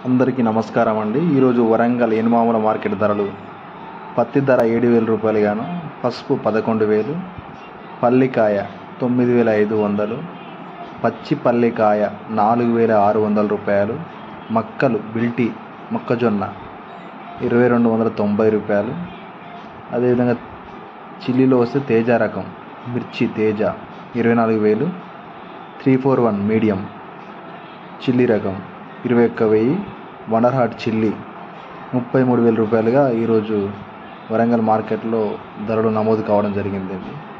అందరికీ నమస్కారం అండి ఈరోజు వరంగల్ ఎనుమాముల మార్కెట్ ధరలు పత్తి ధర ఏడు వేల రూపాయలు గాను పసుపు పదకొండు వేలు పల్లికాయ తొమ్మిది వేల ఐదు వందలు పచ్చి పల్లికాయ నాలుగు వేల ఆరు వందల రూపాయలు మక్కలు బిల్టీ మొక్కజొన్న ఇరవై రెండు వందల తొంభై రూపాయలు అదేవిధంగా చిల్లీలో వస్తే తేజ రకం మిర్చి తేజ ఇరవై నాలుగు వేలు three four one medium chilli రకం ఇరవై ఒక్క వెయ్యి వండర్ హార్ట్ చిల్లీ ముప్పై మూడు వేల రూపాయలుగా ఈరోజు వరంగల్ మార్కెట్లో ధరలు నమోదు కావడం జరిగిందండి